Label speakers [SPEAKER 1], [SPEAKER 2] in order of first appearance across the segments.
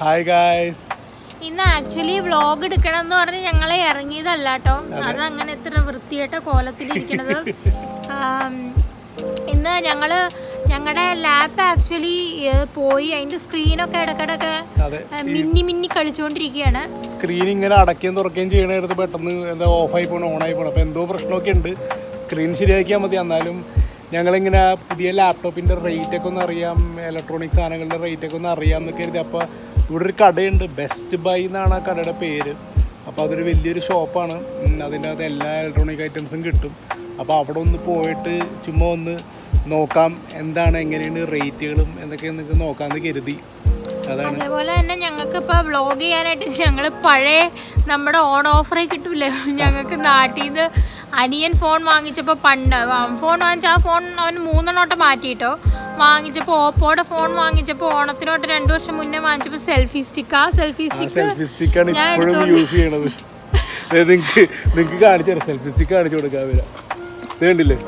[SPEAKER 1] Hi guys
[SPEAKER 2] ഇന്ന് actually vlog എടുക്കണം എന്ന് പറഞ്ഞ് ഞങ്ങളെ ഇറങ്ങിയതല്ല കേട്ടോ അത് അങ്ങനെ ഇത്ര വൃത്തിയായിട്ട കോലത്തിലിരിക്കണത് ആം, ഇന്ന് ഞങ്ങള് ഞങ്ങളുടെ ലാപ്പ് ആക്ച്വലി പോയി അതിന്റെ സ്ക്രീനൊക്കെ ഇടക്കിടക്ക്
[SPEAKER 1] അതെ
[SPEAKER 2] ആ, മിന്നി മിന്നി കളിച്ചുകൊണ്ടിരിക്കുകയാണ്
[SPEAKER 1] സ്ക്രീൻ ഇങ്ങനെ അടയ്ക്കുകയും തുറക്കുകയും ചെയ്യണടുത്ത് പെട്ടെന്ന് എന്താ ഓഫായി പോകണം ഓണായി പോകണം അപ്പോൾ എന്തോ പ്രശ്നമൊക്കെ ഉണ്ട് സ്ക്രീൻ ശരിയാക്കിയാൽ മതി എന്നാലും ഞങ്ങളിങ്ങനെ പുതിയ ലാപ്ടോപ്പിൻ്റെ റേറ്റ് ഒക്കെ ഒന്ന് അറിയാം ഇലക്ട്രോണിക് സാധനങ്ങളുടെ റേറ്റ് ഒക്കെ ഒന്ന് അറിയാം എന്നൊക്കെ കരുതി അപ്പോൾ ഇവിടെ ഒരു കടയുണ്ട് ബെസ്റ്റ് ബൈ എന്നാണ് ആ കടയുടെ പേര് അപ്പോൾ അതൊരു വലിയൊരു ഷോപ്പാണ് ഉം, അതിൻ്റെ അകത്ത് എല്ലാ ഇലക്ട്രോണിക് ഐറ്റംസും കിട്ടും അപ്പോൾ അവിടെ ഒന്ന് പോയിട്ട് ചുമ്മാ ഒന്ന് നോക്കാം എന്താണ് എങ്ങനെയാണ് റേറ്റുകളും എന്തൊക്കെയാണെന്നൊക്കെ നോക്കാമെന്ന് കരുതി അതാണ്
[SPEAKER 2] അതേപോലെ തന്നെ ഞങ്ങൾക്ക് ഇപ്പൊ വ്ളോഗ് ചെയ്യാനായിട്ട് ഞങ്ങൾ പഴയ നമ്മുടെ ഓൺ ഓഫറെ കിട്ടൂലേ ഞങ്ങൾക്ക് നാട്ടിൽ നിന്ന് അനിയൻ ഫോൺ വാങ്ങിച്ചപ്പോൾ പണ്ട് ഫോൺ വാങ്ങിച്ച ആ ഫോൺ അവൻ മൂന്നെണ്ണോട്ട് മാറ്റിയിട്ടോ വാങ്ങിച്ചപ്പോൾ ഓപ്പോയുടെ ഫോൺ വാങ്ങിച്ചപ്പോൾ ഓണത്തിനോട്ട് രണ്ടു വർഷം മുന്നേ വാങ്ങിച്ചപ്പോൾ സെൽഫി സ്റ്റിക്ക് ആ സെൽഫി
[SPEAKER 1] ആ
[SPEAKER 2] സ്റ്റിക്ക്
[SPEAKER 1] സെൽഫി സ്റ്റിക്കാണ്
[SPEAKER 2] ഞാൻ
[SPEAKER 1] ഇപ്പോഴും യൂസ് ചെയ്യണത് നിങ്ങൾക്ക് നിങ്ങൾക്ക് കാണിച്ചു തരാം സെൽഫി സ്റ്റിക്ക് കാണിച്ചു കൊടുക്കാൻ വരാം ഇത് കണ്ടില്ലേ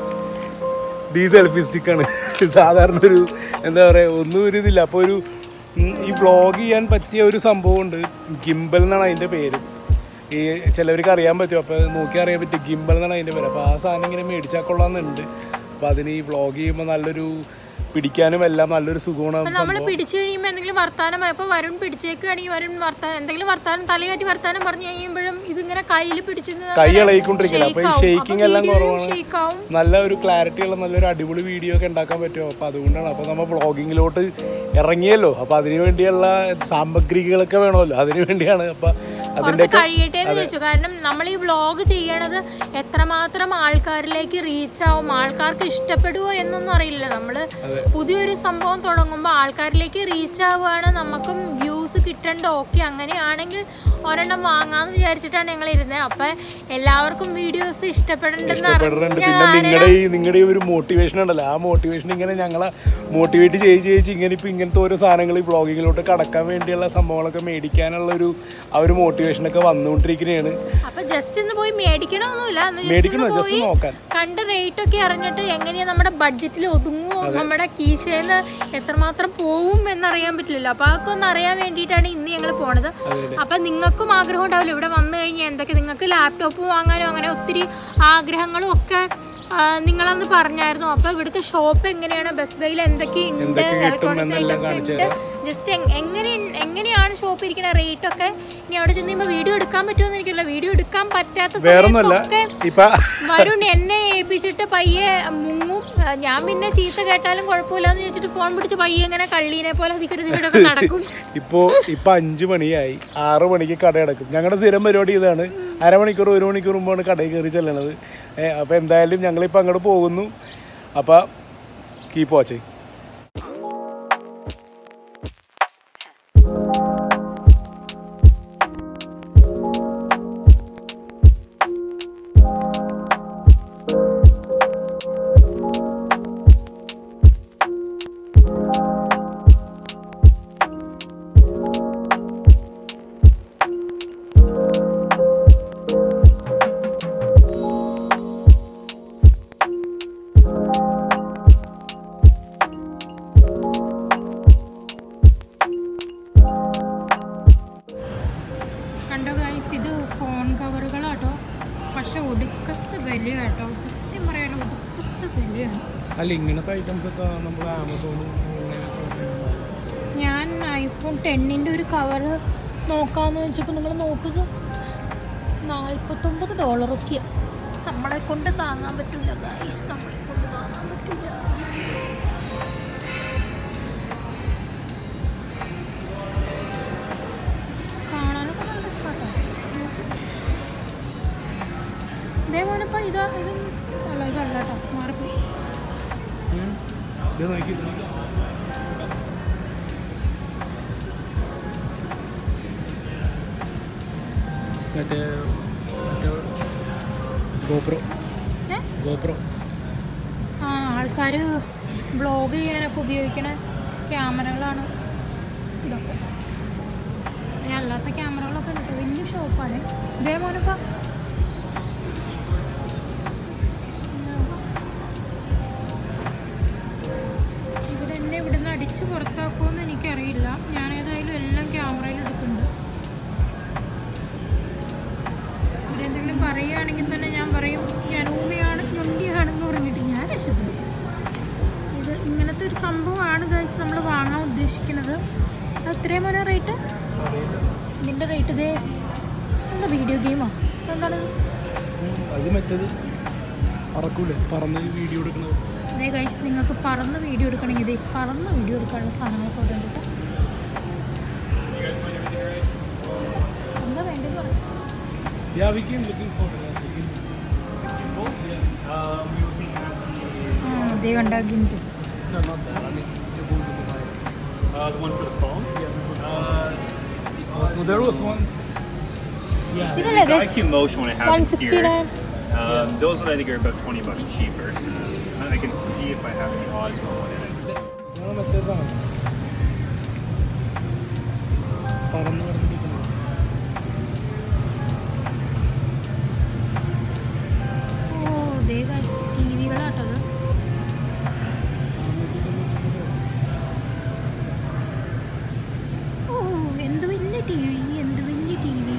[SPEAKER 1] ഈ സെൽഫി സ്റ്റിക്കാണ് സാധാരണ ഒരു എന്താ പറയുക ഒന്നും ഒരു ഇതില്ല അപ്പോൾ ഒരു ഉം, ഈ വ്ളോഗ് ചെയ്യാൻ പറ്റിയ ഒരു സംഭവമുണ്ട് ഗിംബൽ എന്നാണ് അതിൻ്റെ പേര് ഈ ചിലവർക്ക് അറിയാൻ പറ്റും അപ്പോൾ നോക്കി അറിയാൻ പറ്റും ഗിംബൽ എന്നാണ് അതിൻ്റെ പേര് അപ്പോൾ ആ സാധനം ഇങ്ങനെ മേടിച്ചാൽ കൊള്ളാമെന്നുണ്ട് അപ്പോൾ അതിന് ഈ വ്ളോഗ് ചെയ്യുമ്പോൾ നല്ലൊരു പിടിക്കാനും എല്ലാം നല്ലൊരു സുഖമാണ്
[SPEAKER 2] നമ്മൾ പിടിച്ചു കഴിയുമ്പോൾ എന്തെങ്കിലും വർത്താനം പറയും ഇപ്പോൾ വരുൺ പിടിച്ചേക്കുകയാണെങ്കിൽ വരുൺ വർത്താനം എന്തെങ്കിലും വർത്താനം തലയാട്ടി വർത്താനം പറഞ്ഞു കഴിയുമ്പോഴും ഇതിങ്ങനെ കയ്യിൽ പിടിച്ചു
[SPEAKER 1] കൈ ഇളകിക്കൊണ്ടിരിക്കില്ല അപ്പോൾ ഈ ഷേക്കിംഗ് എല്ലാം കുറവാണ്
[SPEAKER 2] ഷേക്കാവും
[SPEAKER 1] നല്ല ഒരു ക്ലാരിറ്റി ഉള്ള നല്ലൊരു അടിപൊളി വീഡിയോ ഒക്കെ ഉണ്ടാക്കാൻ പറ്റുമോ അപ്പോൾ അതുകൊണ്ടാണ് അപ്പോൾ നമ്മൾ വ്ളോഗിങ്ങിലോട്ട് ഇറങ്ങിയല്ലോ അപ്പോൾ അതിന് വേണ്ടിയുള്ള സാമഗ്രികളൊക്കെ വേണമല്ലോ അതിന് വേണ്ടിയാണ് അപ്പോൾ അതിൻ്റെ
[SPEAKER 2] കുറച്ച് കഴിയട്ടെ എന്ന് ചോദിച്ചു കാരണം നമ്മൾ ഈ വ്ളോഗ് ചെയ്യണത് എത്രമാത്രം ആൾക്കാരിലേക്ക് റീച്ച് ആവും ആൾക്കാർക്ക് ഇഷ്ടപ്പെടുവോ എന്നൊന്നും അറിയില്ല നമ്മൾ പുതിയൊരു സംഭവം തുടങ്ങുമ്പോൾ ആൾക്കാരിലേക്ക് റീച്ച് ആവുകയാണ് നമുക്കും വ്യൂസ് കിട്ടണ്ട ഓക്കെ അങ്ങനെയാണെങ്കിൽ ഒരെണ്ണം വാങ്ങാന്ന് വിചാരിച്ചിട്ടാണ് ഞങ്ങൾ ഇരുന്നത് അപ്പൊ എല്ലാവർക്കും വീഡിയോസ് ഇഷ്ടപ്പെടേണ്ടെന്ന്
[SPEAKER 1] ഇഷ്ടപ്പെടുന്നുണ്ട് പിന്നെ നിങ്ങളുടെ ഈ നിങ്ങളുടെ ഈ ഒരു മോട്ടിവേഷൻ ഉണ്ടല്ലോ ആ മോട്ടിവേഷൻ ഇങ്ങനെ ഞങ്ങളെ മോട്ടിവേറ്റ് ചെയ്ത് ചെയ്ത് ഇങ്ങനെ ഇപ്പം ഇങ്ങനത്തെ ഓരോ സാധനങ്ങൾ ഈ ബ്ലോഗിങ്ങിലോട്ട് കടക്കാൻ വേണ്ടിയുള്ള സംഭവങ്ങളൊക്കെ മേടിക്കാനുള്ള ഒരു ആ ഒരു മോട്ടിവേഷനൊക്കെ വന്നുകൊണ്ടിരിക്കുന്നതാണ്
[SPEAKER 2] അപ്പൊ ജസ്റ്റ് ഒന്ന് പോയി മേടിക്കണമൊന്നുമില്ല ഒന്ന് just
[SPEAKER 1] മേടിക്കണോ
[SPEAKER 2] ഒന്ന്
[SPEAKER 1] ജസ്റ്റ്
[SPEAKER 2] പോയി
[SPEAKER 1] നോക്കാൻ
[SPEAKER 2] കണ്ട് റേറ്റ് ഒക്കെ അറിഞ്ഞിട്ട് എങ്ങനെയാ നമ്മുടെ ബഡ്ജറ്റിൽ ഒതുങ്ങുമോ നമ്മുടെ കീശേന്ന് എത്രമാത്രം പോവും എന്നറിയാൻ പറ്റില്ലല്ലോ അപ്പൊ അതൊക്കെ ഒന്ന് അറിയാൻ വേണ്ടിയിട്ടാണ് ഇന്ന് ഞങ്ങൾ പോണത് അപ്പൊ നിങ്ങൾക്കും ആഗ്രഹം ഉണ്ടാവില്ല ഇവിടെ വന്നു കഴിഞ്ഞാൽ എന്തൊക്കെ നിങ്ങൾക്ക് ലാപ്ടോപ്പ് വാങ്ങാനോ അങ്ങനെ ഒത്തിരി ആഗ്രഹങ്ങളും ഒക്കെ ആ, നിങ്ങളന്ന് പറഞ്ഞായിരുന്നു അപ്പൊ ഇവിടുത്തെ ഷോപ്പ് എങ്ങനെയാണ് ബസ് ബൈയിൽ എന്തൊക്കെ ഉണ്ട്
[SPEAKER 1] എന്തൊക്കെ കിട്ടും
[SPEAKER 2] ഇലക്ട്രോണിക്സ്
[SPEAKER 1] എന്നെല്ലാം
[SPEAKER 2] ഐറ്റംസ്
[SPEAKER 1] കാണിച്ചു
[SPEAKER 2] ഉണ്ട് ജസ്റ്റ് എങ്ങനെ എങ്ങനെയാണ് ഷോപ്പ് ഇരിക്കുന്ന റേറ്റ് ഒക്കെ ഇനി അവിടെ ചെന്ന് കഴിയുമ്പോൾ വീഡിയോ എടുക്കാൻ പറ്റുമോ എന്ന് എനിക്കല്ല വീഡിയോ എടുക്കാൻ പറ്റാത്ത
[SPEAKER 1] വേറൊന്നുമല്ല
[SPEAKER 2] സമയത്തൊക്കെ
[SPEAKER 1] ഇപ്പം
[SPEAKER 2] വരുൺ എന്നെ ഏൽപ്പിച്ചിട്ട് പയ്യെ മുങ്ങും ആ, ഞാൻ പിന്നെ ചീത്ത കേട്ടാലും കുഴപ്പമില്ലാന്ന് ചോദിച്ചിട്ട് ഫോൺ പിടിച്ച് പയ്യെ ഇങ്ങനെ കള്ളീനെ പോലെ അതിക്കടുത്ത് നടക്കും
[SPEAKER 1] ഇപ്പോൾ ഇപ്പം അഞ്ച് മണിയായി ആറ് മണിക്ക് കട അടക്കും ഞങ്ങളുടെ സ്ഥിരം പരിപാടി ഇതാണ് അരമണിക്കൂർ ഒരു മണിക്കൂർ മുമ്പാണ് കടയിൽ കയറി ചെല്ലണത് അപ്പോൾ എന്തായാലും ഞങ്ങളിപ്പോൾ അങ്ങോട്ട് പോകുന്നു അപ്പോൾ കീപ്പ് വാച്ചിങ്
[SPEAKER 2] കണ്ടോ ഗൈസ് ഇത് ഫോൺ കവറുകളാട്ടോ പക്ഷെ ഒടുക്കത്തെ വില കേട്ടോ സത്യം പറയാൻ ഒടുക്കത്തെ വിലയാണ്
[SPEAKER 1] അല്ല ഇങ്ങനത്തെ ഐറ്റംസ് ഒക്കെ നമ്മൾ ആമസോണും
[SPEAKER 2] ഞാൻ ഐഫോൺ ടെന്നിൻ്റെ ഒരു കവറ് നോക്കാമെന്ന് വെച്ചപ്പോൾ നിങ്ങൾ നോക്കുക നാൽപ്പത്തൊമ്പത് ഡോളറൊക്കെ നമ്മളെ കൊണ്ട് താങ്ങാൻ പറ്റില്ല ഗൈസ് നമ്മളെ കൊണ്ട് താങ്ങാൻ പറ്റില്ല കാണാനൊക്കെ നല്ല ഇഷ്ടാട്ടോ. ഇതേപോലെ ഇപ്പം ഇതാ ഇത് അല്ല ഇതല്ല കേട്ടോ മാറിപ്പോയി
[SPEAKER 1] ഇത് നോക്കി ഇത് നോക്കി. മറ്റേ മറ്റേ ഗോപ്രോ
[SPEAKER 2] ഏ
[SPEAKER 1] ഗോപ്രോ
[SPEAKER 2] ആ ആൾക്കാർ ബ്ലോഗ് ചെയ്യാനൊക്കെ ഉപയോഗിക്കണ ക്യാമറകളാണ് ഇതൊക്കെ ഇനി അല്ലാത്ത ക്യാമറകളൊക്കെ ഉണ്ട് കേട്ടോ. വലിയ ഷോപ്പാണ് ഇതേപോലൊക്കെ ഇവരെന്നെ ഇവിടുന്ന് അടിച്ച് പുറത്താക്കുമെന്ന് എനിക്കറിയില്ല ഞാൻ ഏതായാലും എല്ലാം ക്യാമറയിൽ പറയുകയാണെങ്കിൽ തന്നെ ഞാൻ പറയും ഞാൻ ഊമയാണ് ഞൊണ്ടിയാണെന്ന് പറഞ്ഞിട്ട് ഞാൻ രക്ഷപ്പെടും ഇത് ഇങ്ങനത്തെ ഒരു സംഭവമാണ് ഗൈസ് നമ്മൾ വാങ്ങാൻ ഉദ്ദേശിക്കുന്നത് അത് എത്രയും മോനെ റേറ്റ് ഇതിൻ്റെ റേറ്റ് ഇതേ എന്താ വീഡിയോ ഗെയിമോ എന്താണ്
[SPEAKER 1] അത് മറ്റേത് പറക്കൂലേ പറന്ന് വീഡിയോ എടുക്കണത്
[SPEAKER 2] അതേ ഗൈസ് നിങ്ങൾക്ക് പറന്ന് വീഡിയോ എടുക്കണമെങ്കിൽ ഇതേ പറന്ന് വീഡിയോ എടുക്കാനുള്ള സാധനങ്ങളൊക്കെ ഇവിടെ ഉണ്ട് കേട്ടോ എന്താ വേണ്ടത് പറയാം
[SPEAKER 1] Yeah, we came looking for that. We came-
[SPEAKER 3] Um, we were looking at the,
[SPEAKER 2] ആ അതേ കണ്ട ഗിൻഡു
[SPEAKER 1] No, not that. I mean, the one with the bike.
[SPEAKER 3] uh, the one for the phone.
[SPEAKER 1] Yeah, this one.
[SPEAKER 3] Uh,
[SPEAKER 1] So there was one. Yeah.
[SPEAKER 2] ഇതില്ലേ
[SPEAKER 3] the IQ Motion one I have
[SPEAKER 2] one
[SPEAKER 3] is
[SPEAKER 2] sixty
[SPEAKER 3] here.
[SPEAKER 2] Nine
[SPEAKER 3] Um, those I think are about 20 bucks cheaper. Uh, I can see if I have any Osmo one in it.
[SPEAKER 1] ഇതാണ് മറ്റേ സാധനം പറന്ന് പറഞ്ഞിരിക്കുന്നത്
[SPEAKER 2] ഓ ദേ guys T വികളാട്ടത് ഓ എന്ത് വലിയ T V എന്ത് വലിയ T V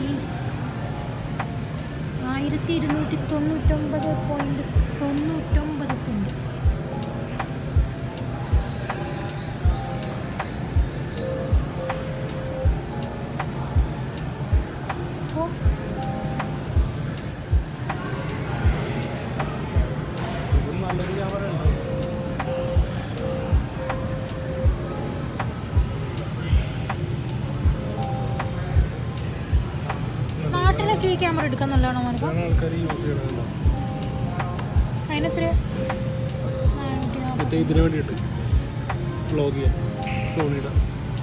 [SPEAKER 2] ആയിരത്തി ഇരുന്നൂറ്റി തൊണ്ണൂറ്റൊമ്പത് പോയിന്റ് തൊണ്ണൂറ്റൊമ്പത് സെൻറ്റ് ഓ
[SPEAKER 1] ഇതും നല്ലൊരു ക്യാമറ ഉണ്ട്
[SPEAKER 2] നാട്ടിലൊക്കെ ഈ ക്യാമറ എടുക്കാൻ നല്ലതാണോ മോനപ്പ
[SPEAKER 1] ഇതാണ് ആൾക്കാർ യൂസ് ചെയ്യണതല്ലോ
[SPEAKER 2] അതിനെത്രയാ
[SPEAKER 1] മറ്റേ ഇതിന് വേണ്ടിയിട്ട് വ്ളോഗ് ചെയ്യാൻ സോണിയുടെ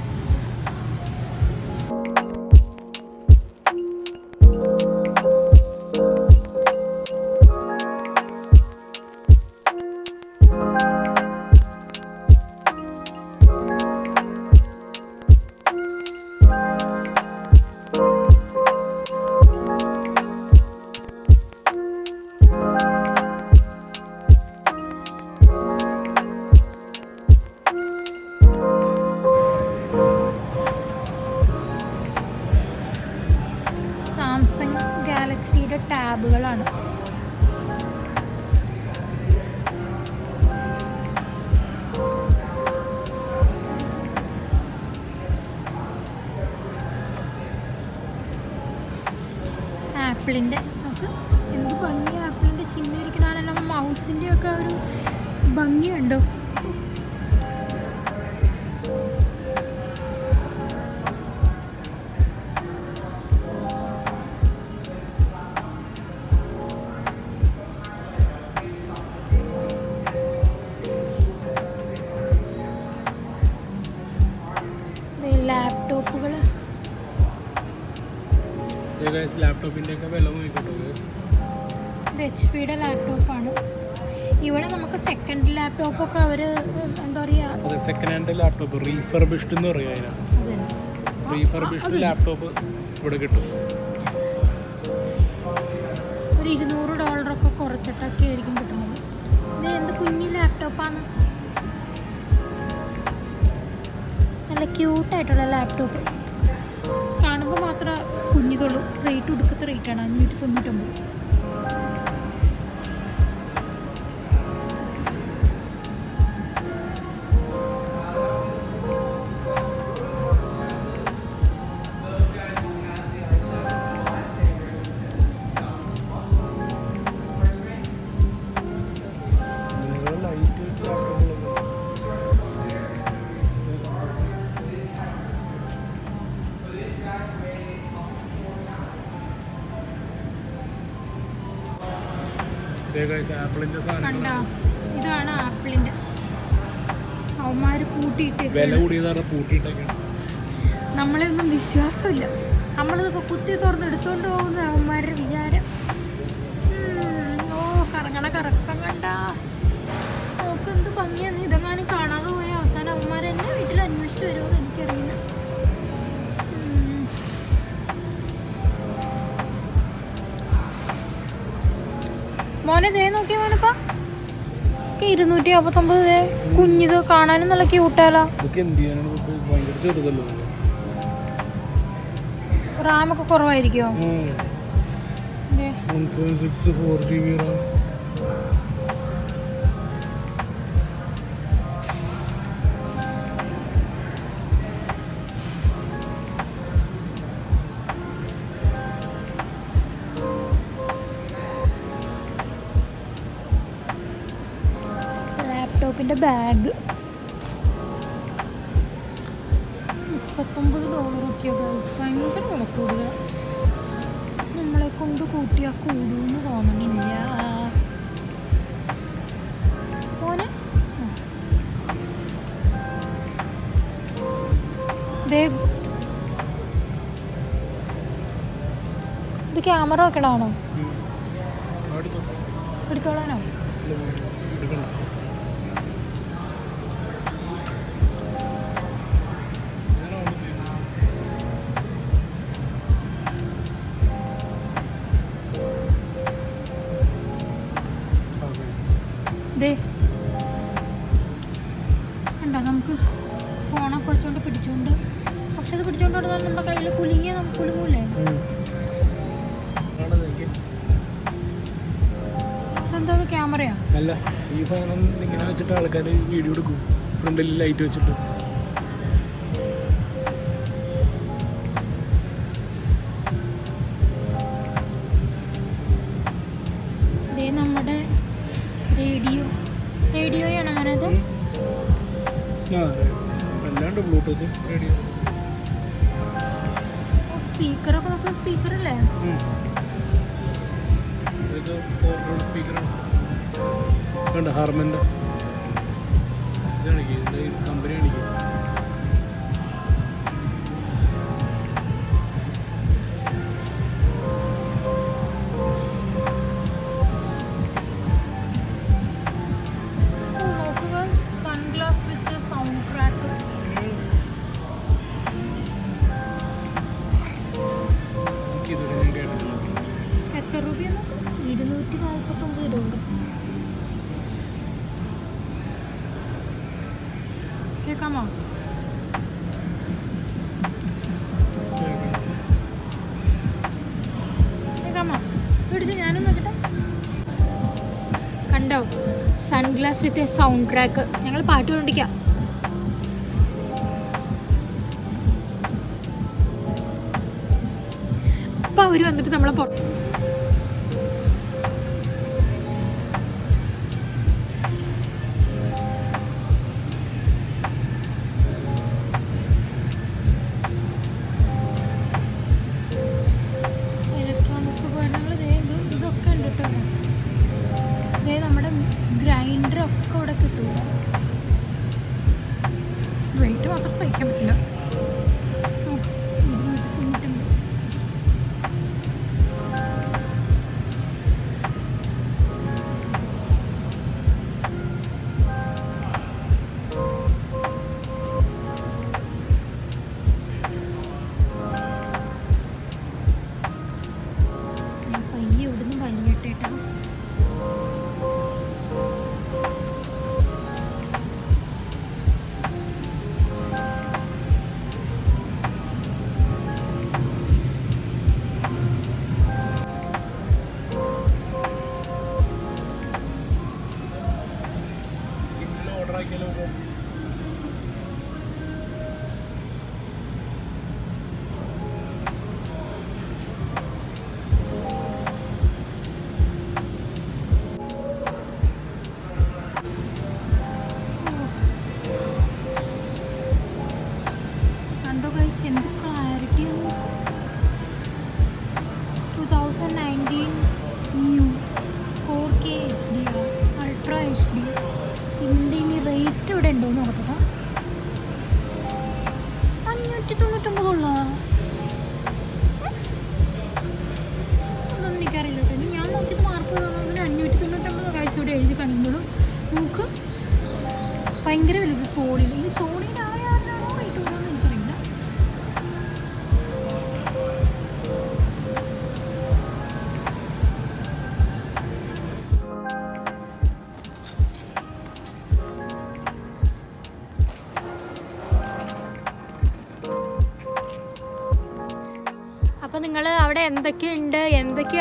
[SPEAKER 2] സാംസങ് ഗാലക്സിയുടെ ടാബുകളാണ് ആപ്പിളിൻ്റെ നമുക്ക് എന്ത് ഭംഗി ആപ്പിളിൻ്റെ ചിഹ്നം ഇരിക്കണമെല്ലാം മൗസിൻ്റെ ഒക്കെ ഒരു ഭംഗിയുണ്ടോ ലാപ്ടോപ്പുകൾ
[SPEAKER 1] ലാപ്ടോപ്പിൻ്റെ ഒക്കെ വില നോക്കിക്കോട്ടോ guys.
[SPEAKER 2] ഇത് എച്ച് പിയുടെ ലാപ്ടോപ്പാണ് ഇവിടെ നമുക്ക് സെക്കൻഡ് ലാപ്ടോപ്പൊക്കെ അവർ എന്താ പറയുക
[SPEAKER 1] അതെ സെക്കൻഡ് ഹാൻഡ് ലാപ്ടോപ്പ് റീഫർബിഷ്ഡ് എന്ന് പറയും അതിനാ
[SPEAKER 2] അതന്നെ
[SPEAKER 1] റീഫർബിഷ്ഡ് ലാപ്ടോപ്പ് ഇവിടെ കിട്ടും
[SPEAKER 2] ഒരു ഇരുന്നൂറ് ഡോളറൊക്കെ കുറച്ചിട്ടൊക്കെ ആയിരിക്കും കിട്ടുന്നത് ഇത് എന്ത് കുഞ്ഞി ലാപ്ടോപ്പാണ് നല്ല ക്യൂട്ടായിട്ടുള്ള ലാപ്ടോപ്പ് കാണുമ്പോൾ മാത്രം കുഞ്ഞിതുള്ളൂ റേറ്റ് ഒടുക്കത്തെ റേറ്റാണ് അഞ്ഞൂറ്റി തൊണ്ണൂറ്റൊമ്പത്
[SPEAKER 1] നിങ്ങളുടെ ലൈറ്റ് വെച്ച് ലാപ്ടോപ്പുകളൊക്കെ ആപ്പിളിന്റെ
[SPEAKER 2] കണ്ട
[SPEAKER 1] സാധനങ്ങൾ
[SPEAKER 2] ഇതാണ് ആപ്പിളിൻ്റെ അവന്മാർ
[SPEAKER 1] വില
[SPEAKER 2] കൂട്ടിയിട്ടേക്കാണ്
[SPEAKER 1] കൂടിയതാണ് പൂട്ടിയിട്ടൊക്കെയാണ്
[SPEAKER 2] നമ്മളെ ഒന്നും വിശ്വാസമില്ല നമ്മളിതൊക്കെ കുത്തി തുറന്ന് എടുത്തുകൊണ്ട് പോകുന്ന അവന്മാരുടെ വിചാരം ഉം, ഓ കറങ്ങണ കറക്കം കണ്ട നോക്ക് എന്ത് ഭംഗിയാണ് ഇതെങ്ങാനും കാണാതെ പോയ അവസാനം അവന്മാർ എന്നെ വീട്ടിൽ അന്വേഷിച്ച് വരുമെന്ന് എനിക്കറിയില്ല ഉം. മോനെ ദേ നോക്കിയ മോനപ്പാ ഇരുന്നൂറ്റി അമ്പത്തൊമ്പത് ദേ കുഞ്ഞിത് കാണാനും നല്ല ക്യൂട്ടാലോ
[SPEAKER 1] ഇതൊക്കെ എന്ത് ചെയ്യാനാണ് ഇപ്പൊ ഭയങ്കര ചെറുതല്ലോ
[SPEAKER 2] റാമൊക്കെ കുറവായിരിക്കുമോ
[SPEAKER 1] ഉം.
[SPEAKER 2] ദേ,
[SPEAKER 1] one point six four G B RAM
[SPEAKER 2] ലാപ്ടോപ്പിന്റെ ബാഗ് മുപ്പത്തൊമ്പത് ഡോളറൊക്കെ ഭയങ്കര വില കൂടുതൽ നമ്മളെ കൊണ്ട് കൂട്ടിയാൽ കൂടുമെന്ന് തോന്നണില്ല മോനെ ആ. ദേ ഇത് ക്യാമറ വെക്കണാണോ
[SPEAKER 1] അടുത്തോ
[SPEAKER 2] എടുത്തോളാനോ
[SPEAKER 1] എടുക്കണം
[SPEAKER 2] ദേ കണ്ടോ നമുക്ക് ഫോണൊക്കെ വെച്ചോണ്ട് പിടിച്ചോണ്ട് പക്ഷെ അത് പിടിച്ചോണ്ട് നടന്നാൽ നമ്മുടെ കയ്യിൽ കുലുങ്ങിയ നമുക്ക് കുലുങ്ങൂലേ എന്താ അത് ക്യാമറയാ
[SPEAKER 1] അല്ല ഈ സാധനം ഇങ്ങനെ വെച്ചിട്ട് ആൾക്കാർ വീഡിയോ എടുക്കും ഫ്രണ്ടിൽ ലൈറ്റ് വെച്ചിട്ട്
[SPEAKER 2] ദേ നമ്മുടെ റേഡിയോ റേഡിയോയാണ് അങ്ങനത്
[SPEAKER 1] ആ അല്ലാണ്ട് ബ്ലൂടൂത്ത് റേഡിയോ
[SPEAKER 2] സ്പീക്കറൊക്കെ നോക്കുക സ്പീക്കറല്ലേ
[SPEAKER 1] ഇത് പോർട്ടബിൾ സ്പീക്കറാണ് കണ്ട ഹാർമൻ്റെ ഇതാണെങ്കിൽ ഇതിൻ്റെ കമ്പനി ആണെങ്കിൽ
[SPEAKER 2] നോക്കുക സൺഗ്ലാസ് വിത്ത് സൗണ്ട് ട്രാക്ക്
[SPEAKER 1] എനിക്ക് ഇതുവരെ ഞാൻ കേട്ടിട്ടില്ല
[SPEAKER 2] എത്ര രൂപ നോക്കാം ഇരുന്നൂറ്റി നാൽപ്പത്തൊമ്പത് ഡോളർ കേൾക്കാമോ കേൾക്കാമോ പിടിച്ച് ഞാനും നോക്കട്ടെ കണ്ടോ sunglass with a sound track ഞങ്ങൾ പാട്ട് കൊണ്ടിരിക്കാം അപ്പൊ അവര് വന്നിട്ട് നമ്മളെ പൊ- ഇലക്ട്രോണിക്സ് ഉപകരണങ്ങൾ ദേ ഇത് ഇതൊക്കെ ഉണ്ട് കേട്ടോ ദേ നമ്മുടെ ഗ്രൈൻഡർ ഒക്കെ ഇവിടെ കിട്ടൂല റേറ്റ് മാത്രം സഹിക്കാൻ പറ്റില്ല ഓ, ഇരുന്നൂറ്റി തൊണ്ണൂറ്റൊമ്പത് ഞാൻ പയ്യെ ഇവിടുന്ന് വലിയട്ടെ കേട്ടോ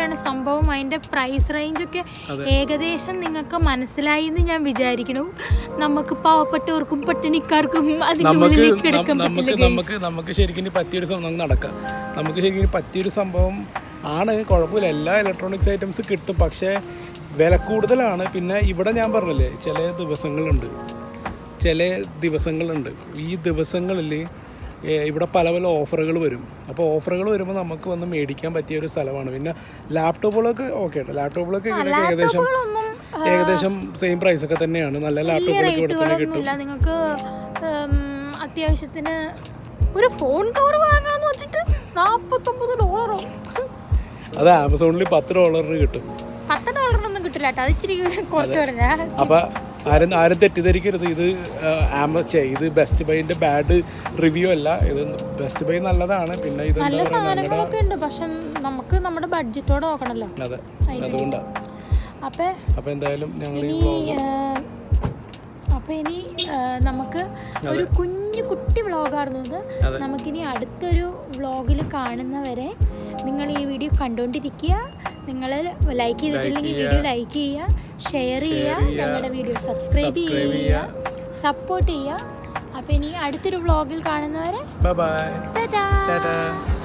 [SPEAKER 2] എങ്ങനെയാണ് സംഭവം അതിന്റെ പ്രൈസ് റേഞ്ച് ഒക്കെ ഏകദേശം നിങ്ങൾക്ക് മനസ്സിലായി എന്ന് ഞാൻ വിചാരിക്കണു നമുക്ക് പാവപ്പെട്ടവർക്കും പട്ടിണിക്കാർക്കും അതിന്റെ
[SPEAKER 1] നമുക്ക്
[SPEAKER 2] ഉള്ളിലേക്ക് എടുക്കാൻ
[SPEAKER 1] നം- നമുക്ക്
[SPEAKER 2] പറ്റില്ല
[SPEAKER 1] നമുക്ക് നമുക്ക് ശരിക്കും ഇനി പറ്റിയൊരു സംഭവം നമുക്ക് നടക്കാം നമുക്ക് ശരിക്കും ഇനി പറ്റിയൊരു സംഭവം ആണ് കുഴപ്പമില്ല എല്ലാ ഇലക്ട്രോണിക്സ് ഐറ്റംസ് കിട്ടും പക്ഷേ വില കൂടുതലാണ് പിന്നെ ഇവിടെ ഞാൻ പറഞ്ഞില്ലേ ചില ദിവസങ്ങളുണ്ട് ചില ദിവസങ്ങളുണ്ട് ഈ ദിവസങ്ങളിൽ ഇവിടെ പല പല ഓഫറുകൾ വരും അപ്പോൾ ഓഫറുകൾ വരുമ്പോൾ നമുക്ക് വന്ന് മേടിക്കാൻ പറ്റിയ ഒരു സ്ഥലമാണ് പിന്നെ ലാപ്ടോപ്പുകളൊക്കെ ഓക്കെ കേട്ടോ ലാപ്ടോപ്പുകളൊക്കെ ഇവിടെ ഏകദേശം
[SPEAKER 2] ലാപ്ടോപ്പുകളൊന്നും
[SPEAKER 1] ഏകദേശം സെയിം പ്രൈസ് ഒക്കെ തന്നെയാണ് നല്ല
[SPEAKER 2] വലിയ
[SPEAKER 1] ലാപ്ടോപ്പുകളൊക്കെ ഇവിടെ തന്നെ കിട്ടും
[SPEAKER 2] റേറ്റുകളൊന്നുമില്ല നിങ്ങൾക്ക് അത്യാവശ്യത്തിന് ഒരു ഫോൺ കവർ വാങ്ങാന്ന് വെച്ചിട്ട് നാപ്പത്തൊമ്പത് ഡോളറോ
[SPEAKER 1] അത് ആമസോണിൽ പത്ത് ഡോളറിന് കിട്ടും
[SPEAKER 2] പത്ത് ഡോളറിനൊന്നും കിട്ടില്ല കേട്ടോ അത് ഇച്ചിരി കുറച്ച് പറഞ്ഞാ
[SPEAKER 1] അപ്പോൾ ആരും ആരും തെറ്റിദ്ധരിക്കരുത് ഇത് ആമ ഛെ, ഇത് ബെസ്റ്റ് ബൈൻ്റെ ബാഡ് റിവ്യൂ അല്ല ഇത് ബെസ്റ്റ് ബൈ നല്ലതാണ് പിന്നെ ഇത്
[SPEAKER 2] നല്ല
[SPEAKER 1] എന്താ പറയുക
[SPEAKER 2] സാധനങ്ങളൊക്കെ ഉണ്ട് പക്ഷെ നമുക്ക് നമ്മുടെ ബഡ്ജറ്റോടെ നോക്കണല്ലോ
[SPEAKER 1] അതെ അതുകൊണ്ടാണ്
[SPEAKER 2] അപ്പൊ
[SPEAKER 1] അപ്പോൾ എന്തായാലും ഞങ്ങൾ ഈ
[SPEAKER 2] ഇനി ഏഹ്, അപ്പൊ ഇനി ഏഹ്, നമുക്ക് ഒരു കുഞ്ഞു കുട്ടി വ്ളോഗായിരുന്നു ഇത്
[SPEAKER 1] അതെ.
[SPEAKER 2] നമുക്കിനി അടുത്തൊരു വ്ളോഗിൽ കാണുന്നവരെ നിങ്ങൾ ഈ വീഡിയോ കണ്ടുകൊണ്ടിരിക്കുക നിങ്ങൾ ലൈക്ക് ചെയ്തിട്ടില്ലെങ്കിൽ വീഡിയോ ലൈക്ക് ചെയ്യുക ഷെയർ ചെയ്യുക ഞങ്ങളുടെ വീഡിയോ സബ്സ്ക്രൈബ്
[SPEAKER 1] Subscribe
[SPEAKER 2] ചെയ്യുക സപ്പോർട്ട് ചെയ്യുക അപ്പോൾ ഇനി അടുത്തൊരു വ്ളോഗിൽ കാണുന്നവരെ
[SPEAKER 1] ബൈ ബൈ
[SPEAKER 2] ടാറ്റാ
[SPEAKER 1] ടാറ്റാ